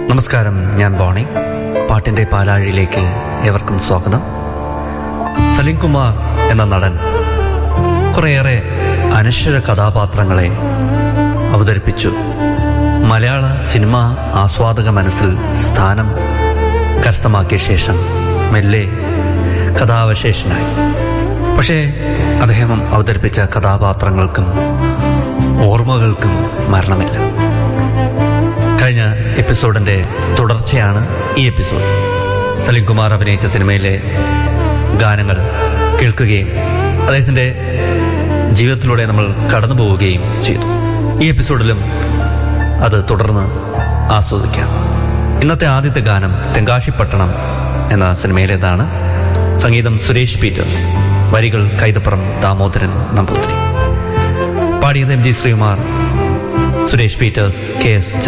നമസ്കാരം ഞാൻ ബോണി പാട്ടിൻ്റെ പാലാഴിയിലേക്ക് ഏവർക്കും സ്വാഗതം സലീം കുമാർ എന്ന നടൻ കുറേയേറെ അനശ്വര കഥാപാത്രങ്ങളെ അവതരിപ്പിച്ചു മലയാള സിനിമ ആസ്വാദക മനസ്സിൽ സ്ഥാനം കരസ്ഥമാക്കിയ ശേഷം മെല്ലെ കഥാവശേഷനായി പക്ഷേ അദ്ദേഹം അവതരിപ്പിച്ച കഥാപാത്രങ്ങൾക്കും ഓർമ്മകൾക്കും മരണമില്ല കഴിഞ്ഞ എപ്പിസോഡിന്റെ തുടർച്ചയാണ് ഈ എപ്പിസോഡ് സലീം കുമാർ അഭിനയിച്ച സിനിമയിലെ ഗാനങ്ങൾ കേൾക്കുകയും അദ്ദേഹത്തിൻ്റെ ജീവിതത്തിലൂടെ നമ്മൾ കടന്നു പോവുകയും ചെയ്തു ഈ എപ്പിസോഡിലും അത് തുടർന്ന് ആസ്വദിക്കാം ഇന്നത്തെ ആദ്യത്തെ ഗാനം തെങ്കാശിപ്പട്ടണം എന്ന സിനിമയിലേതാണ് സംഗീതം സുരേഷ് പീറ്റേഴ്സ് വരികൾ കൈതപ്പുറം ദാമോദരൻ നമ്പൂതിരി പാടിയത് M G Sreekumar Suresh Peters K S